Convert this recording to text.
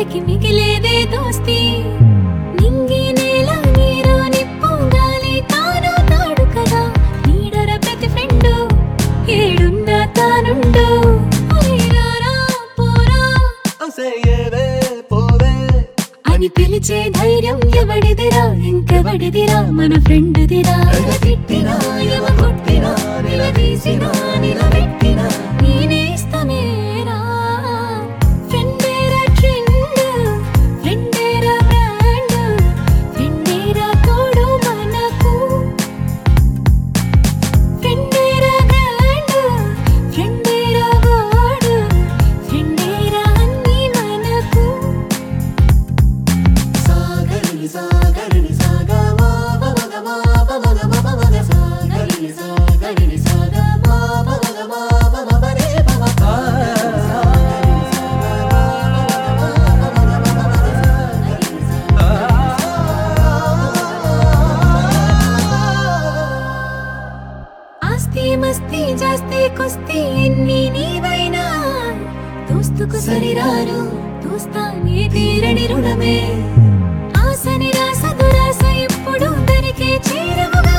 చివరికి మిగిలేదే దోస్తి నింగి నేల నీరు నిప్పు గాలి తాను తాడు కదా నీడర ప్రతి ఫ్రెండు ఏడున్నా తానుండు ఒరే రారా పోరా అసయ్యేవే పోవే అని పిలిచే ధైర్యం ఎవడిదిరా ఇంకెవడిదిరా మన ఫ్రెండ్దిరా తిట్టినా ఎవ కొట్టినా నిలదీసినా నిలబెట్టినా నేనేస్తమేరా ఫ్రెండేరా ట్రెండ్ ఫ్రెండేరా బ్రాండ్ ఫ్రెండేరా తోడు మనకు ఫ్రెండేరా గ్రాండ్ ఫ్రెండేరా గోడు ఫ్రెండేరా అన్ని మనకు సాగరిని సాగరిని సాగా మాప మగ మాప మగ మప మగ సాగరిని సాగరిని సాగా మాప మగ మాప మప రే పమ పా. సాగరిని సాగా మాప మగ మాప మగ మప సాగరిని ఆస్తి మస్తి జాస్తి కుస్తీ ఎన్ని నీవైనా దోస్తుకు సరిరారు దోస్తానే తీరని రుణమే ఆశ నిరాశ దురాశ ఎప్పుడు దరికే చేరవుగా